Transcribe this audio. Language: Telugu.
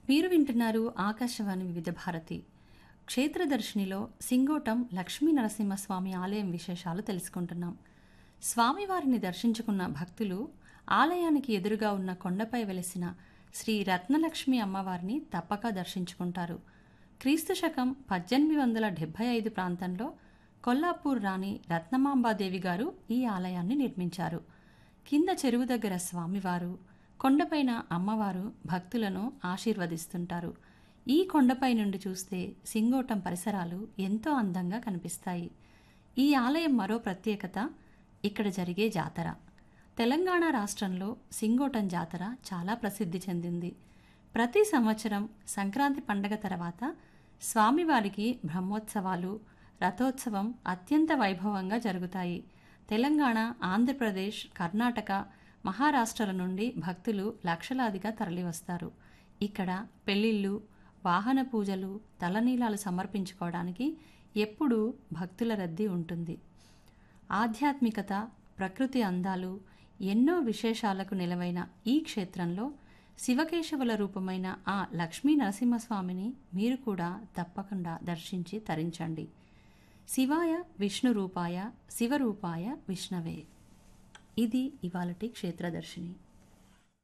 మీరు వింటున్నారు ఆకాశవాణి వివిధ భారతి క్షేత్రదర్శినిలో సింగోటం లక్ష్మీ నరసింహస్వామి ఆలయం విశేషాలు తెలుసుకుంటున్నాం స్వామివారిని దర్శించుకున్న భక్తులు ఆలయానికి ఎదురుగా ఉన్న కొండపై వెలిసిన శ్రీ రత్నలక్ష్మి అమ్మవారిని తప్పక దర్శించుకుంటారు క్రీస్తు శకం పద్దెనిమిది వందల డెబ్బై ఐదు ప్రాంతంలో కొల్లాపూర్ రాణి రత్నమాంబాదేవి గారు ఈ ఆలయాన్ని నిర్మించారు కింద చెరువు దగ్గర స్వామివారు కొండపైన అమ్మవారు భక్తులను ఆశీర్వదిస్తుంటారు ఈ కొండపై నుండి చూస్తే సింగోటం పరిసరాలు ఎంతో అందంగా కనిపిస్తాయి ఈ ఆలయం మరో ప్రత్యేకత ఇక్కడ జరిగే జాతర తెలంగాణ రాష్ట్రంలో సింగోటం జాతర చాలా ప్రసిద్ధి చెందింది ప్రతి సంవత్సరం సంక్రాంతి పండగ తర్వాత స్వామివారికి బ్రహ్మోత్సవాలు రథోత్సవం అత్యంత వైభవంగా జరుగుతాయి తెలంగాణ ఆంధ్రప్రదేశ్ కర్ణాటక మహారాష్ట్రల నుండి భక్తులు లక్షలాదిగా తరలివస్తారు ఇక్కడ పెళ్లిళ్ళు వాహన పూజలు తలనీలాలు సమర్పించుకోవడానికి ఎప్పుడూ భక్తుల రద్దీ ఉంటుంది ఆధ్యాత్మికత ప్రకృతి అందాలు ఎన్నో విశేషాలకు నిలవైన ఈ క్షేత్రంలో శివకేశవుల రూపమైన ఆ లక్ష్మీ నరసింహస్వామిని మీరు కూడా తప్పకుండా దర్శించి తరించండి శివాయ విష్ణు రూపాయ శివరూపాయ విష్ణవే ఇది ఇవాళటి క్షేత్రదర్శిని